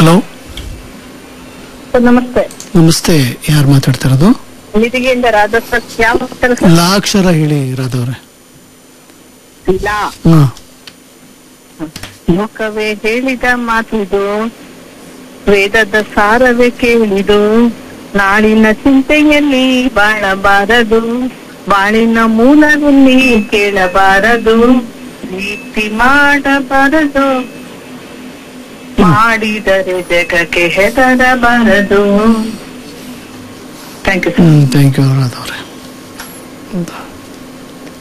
hello sir ನಮಸ್ತೆ ನಮಸ್ತೆ ಯಾರು ಮಾತಾಡ್ತಿರೋದು ನಿಧಿಗೆಯಿಂದ ರಾಧಸ್ವ ಯಾವ ಕೆಲಸ ಲಾಕ್ಷರ ಹೇಳಿ ರಾಧವ್ರೆ ಇಲ್ಲ ಹಾ ಮುಖವೇ ಹೇಳಿದ ಮಾತಿದು ವೇದದ ಸಾರವೇ ಕೇಳಿದು ನಾಳಿನ ಚಿಂತೆಯಲ್ಲಿ ಬಾಳಬಾರದು ಬಾಳಿನ ಮೂಲದಲ್ಲಿ ಕೇಳಬಾರದು ಪ್ರೀತಿ ಮಾಡಬಾರದು ಮಾಡಿದರೆ ಜಗಕ್ಕೆ ಹೆದರಬಾರದು thank you sir hmm thank you ರಾಧವ್ರೆ